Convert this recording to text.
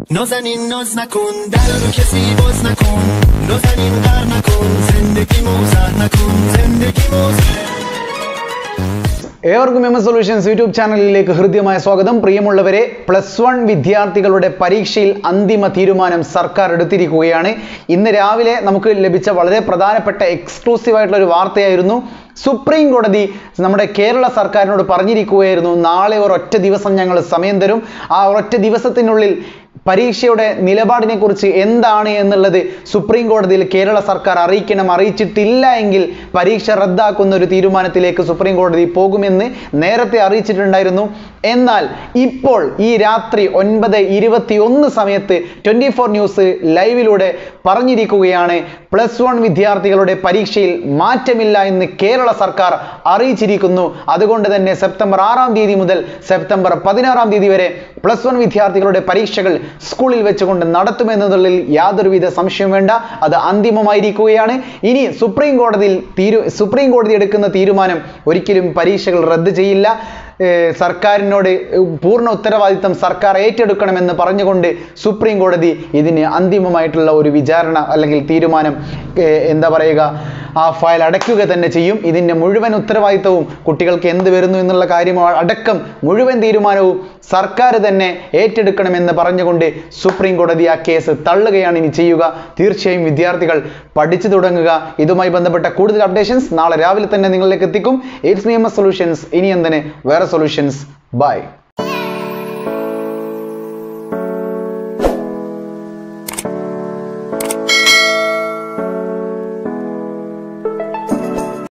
نازنین ناز نکن در رو کسی باز نکن نازنین غر نکن زندگی موزر نکن زندگی موزر ഏവർക്കും M S solutions YouTube ചാനലിലേക്ക് ഹൃദ്യമായ സ്വാഗതം പ്രിയമുള്ളവരെ പ്ലസ് വൺ വിദ്യാർത്ഥികളുടെ പരീക്ഷയിൽ അന്തിമ തീരുമാനം സർക്കാർ എടുത്തിരിക്കുകയാണ് ഇന്ന് രാവിലെ നമുക്ക് ലഭിച്ച വളരെ പ്രധാനപ്പെട്ട എക്സ്ക്ലൂസീവ് ആയിട്ടുള്ള ഒരു വാർത്തയായിരുന്നു സുപ്രീം കോടതി നമ്മുടെ കേരള സർക്കാരിനോട് പറഞ്ഞിരിക്കുകയായിരുന്നു നാളെ ഒരൊറ്റ ദിവസം ഞങ്ങൾ സമയം തരും ആ ഒരൊറ്റ ദിവസത്തിനുള്ളിൽ പരീക്ഷയുടെ നിലപാടിനെ കുറിച്ച് എന്താണ് എന്നുള്ളത് സുപ്രീം കോടതിയിൽ കേരള സർക്കാർ അറിയിക്കണം അറിയിച്ചിട്ടില്ല എങ്കിൽ പരീക്ഷ റദ്ദാക്കുന്ന ഒരു തീരുമാനത്തിലേക്ക് സുപ്രീം കോടതി പോകുമെന്ന് നേരത്തെ അറിയിച്ചിട്ടുണ്ടായിരുന്നു എന്നാൽ ഇപ്പോൾ ഈ രാത്രി ഒൻപത് ഇരുപത്തി ഒന്ന് സമയത്ത് ട്വന്റി ഫോർ ന്യൂസ് ലൈവിലൂടെ പറഞ്ഞിരിക്കുകയാണ് പ്ലസ് വൺ വിദ്യാർത്ഥികളുടെ പരീക്ഷയിൽ മാറ്റമില്ല എന്ന് കേരള സർക്കാർ അറിയിച്ചിരിക്കുന്നു അതുകൊണ്ട് തന്നെ സെപ്റ്റംബർ ആറാം തീയതി മുതൽ സെപ്റ്റംബർ പതിനാറാം തീയതി വരെ പ്ലസ് വൺ വിദ്യാർത്ഥികളുടെ പരീക്ഷകൾ സ്കൂളിൽ വെച്ചുകൊണ്ട് നടത്തുമെന്നതിൽ യാതൊരുവിധ സംശയം വേണ്ട അത് അന്തിമമായിരിക്കുകയാണ് ഇനി സുപ്രീം കോടതിയിൽ തീരു സുപ്രീം കോടതി എടുക്കുന്ന തീരുമാനം ഒരിക്കലും പരീക്ഷകൾ റദ്ദ് ചെയ്യില്ല ഏർ സർക്കാരിനോട് പൂർണ്ണ ഉത്തരവാദിത്തം സർക്കാർ ഏറ്റെടുക്കണമെന്ന് പറഞ്ഞുകൊണ്ട് സുപ്രീം കോടതി ഇതിന് അന്തിമമായിട്ടുള്ള ഒരു വിചാരണ അല്ലെങ്കിൽ തീരുമാനം ഏർ എന്താ പറയുക ആ ഫയൽ അടയ്ക്കുക തന്നെ ചെയ്യും ഇതിൻ്റെ മുഴുവൻ ഉത്തരവാദിത്തവും കുട്ടികൾക്ക് എന്ത് വരുന്നു എന്നുള്ള കാര്യം അടക്കം മുഴുവൻ തീരുമാനവും സർക്കാർ തന്നെ ഏറ്റെടുക്കണമെന്ന് പറഞ്ഞുകൊണ്ട് സുപ്രീം കോടതി ആ കേസ് തള്ളുകയാണ് ഇനി ചെയ്യുക തീർച്ചയായും വിദ്യാർത്ഥികൾ പഠിച്ചു തുടങ്ങുക ഇതുമായി ബന്ധപ്പെട്ട കൂടുതൽ അപ്ഡേഷൻസ് നാളെ രാവിലെ തന്നെ നിങ്ങളിലേക്ക് എത്തിക്കും എയ്റ്റ്സ് നിയമ സൊല്യൂഷൻസ് ഇനി എന്തിന് വേറെ സൊല്യൂഷൻസ് ബൈ